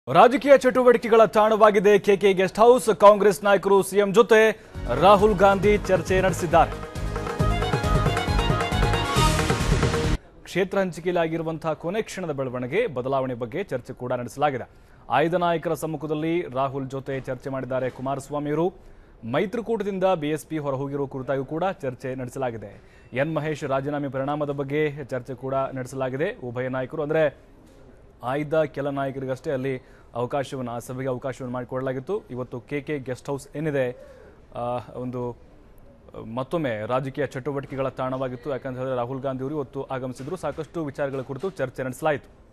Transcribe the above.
ರಾಜಕೀಯ ಚಟುವಟಿಕೆಗಳ ತಾಣವಾಗಿದೆ ಕೆಕೆ ಗೆಸ್ಟ್ ಹೌಸ್ ಕಾಂಗ್ರೆಸ್ ನಾಯಕರು ಸಿಎಂ ಜೊತೆ ರಾಹುಲ್ ಗಾಂಧಿ ಚರ್ಚೆ ನಡೆಸಿದ್ದಾರೆ ಕ್ಷೇತ್ರ ಹಂಚಿಕೆಯಲ್ಲಿ ಆಗಿರುವಂತಹ ಕೊನೆ ಕ್ಷಣದ ಬೆಳವಣಿಗೆ ಬದಲಾವಣೆ ಬಗ್ಗೆ ಚರ್ಚೆ ಕೂಡ ನಡೆಸಲಾಗಿದೆ ಆಯ್ದ ನಾಯಕರ ಸಮ್ಮುಖದಲ್ಲಿ ರಾಹುಲ್ ಜೊತೆ ಚರ್ಚೆ ಮಾಡಿದ್ದಾರೆ ಕುಮಾರಸ್ವಾಮಿಯವರು ಮೈತ್ರಿಕೂಟದಿಂದ ಬಿಎಸ್ಪಿ ಹೊರಹೋಗಿರುವ ಕುರಿತಾಗಿ ಕೂಡ ಚರ್ಚೆ ನಡೆಸಲಾಗಿದೆ ಎನ್ ಮಹೇಶ್ ರಾಜೀನಾಮೆ ಪರಿಣಾಮದ ಬಗ್ಗೆ ಚರ್ಚೆ ಕೂಡ ನಡೆಸಲಾಗಿದೆ ಉಭಯ ನಾಯಕರು ಅಂದ್ರೆ ಆಯ್ದ ಕೆಲ ನಾಯಕರಿಗಷ್ಟೇ ಅಲ್ಲಿ ಅವಕಾಶವನ್ನು ಆ ಸಭೆಗೆ ಅವಕಾಶವನ್ನು ಮಾಡಿಕೊಡಲಾಗಿತ್ತು ಇವತ್ತು ಕೆ ಕೆ ಗೆಸ್ಟ್ ಹೌಸ್ ಏನಿದೆ ಆ, ಒಂದು ಆ, ಮತ್ತೊಮ್ಮೆ ರಾಜಕೀಯ ಚಟುವಟಿಕೆಗಳ ತಾಣವಾಗಿತ್ತು ಯಾಕಂತ ಹೇಳಿದ್ರೆ ರಾಹುಲ್ ಗಾಂಧಿ ಅವರು ಇವತ್ತು ಆಗಮಿಸಿದ್ರು ಸಾಕಷ್ಟು ವಿಚಾರಗಳ ಕುರಿತು ಚರ್ಚೆ ನಡೆಸಲಾಯಿತು